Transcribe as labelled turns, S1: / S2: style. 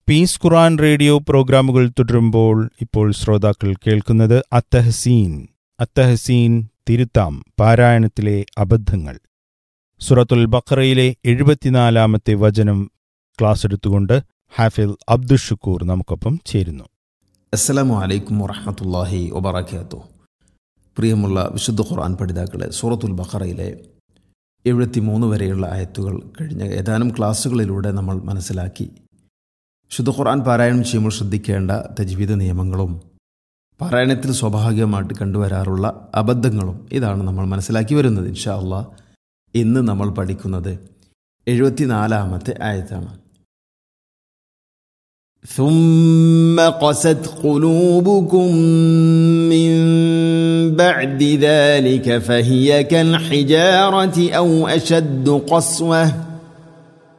S1: piece ഖുറാൻ radio പ്രോഗ്രാമുകൾ തുടരുമ്പോൾ ഇപ്പോൾ ശ്രോതാക്കൾ കേൾക്കുന്നത് അത്തഹസീൻ അത്തഹസീൻ തിരുത്താം പാരായണത്തിലെ അബദ്ധങ്ങൾ സുറത്തുൽ ബഖറയിലെ എഴുപത്തിനാലാമത്തെ വചനം ക്ലാസ് എടുത്തുകൊണ്ട് ഹാഫിൽ അബ്ദുഷുക്കൂർ നമുക്കൊപ്പം ചേരുന്നു
S2: അസ്സലാമു അലൈക്കും വറഹമത്തല്ലാഹി വബറക്കാത്തു പ്രിയമുള്ള വിശുദ്ധ ഖുർആൻ പഠിതാക്കളെ സൂറത്തുൽ ബഖറയിലെ എഴുപത്തിമൂന്ന് വരെയുള്ള ആയത്തുകൾ കഴിഞ്ഞ ഏതാനും ക്ലാസ്സുകളിലൂടെ നമ്മൾ മനസ്സിലാക്കി വിശുദ്ധ ഖുർആൻ പാരായണം ചെയ്യുമ്പോൾ ശ്രദ്ധിക്കേണ്ട തജ്വീദ് നിയമങ്ങളും പാരായണത്തിൽ സ്വാഭാവികമായിട്ട് കണ്ടുവരാറുള്ള അബദ്ധങ്ങളും ഇതാണ് നമ്മൾ മനസ്സിലാക്കി വരുന്നത് ഇൻഷാ അള്ളാ ഇന്ന് നമ്മൾ പഠിക്കുന്നത് എഴുപത്തിനാലാമത്തെ ആയത്താണ് ثم قست قلوبكم من بعد ذلك فهي كالحجارة أو أشد قسوة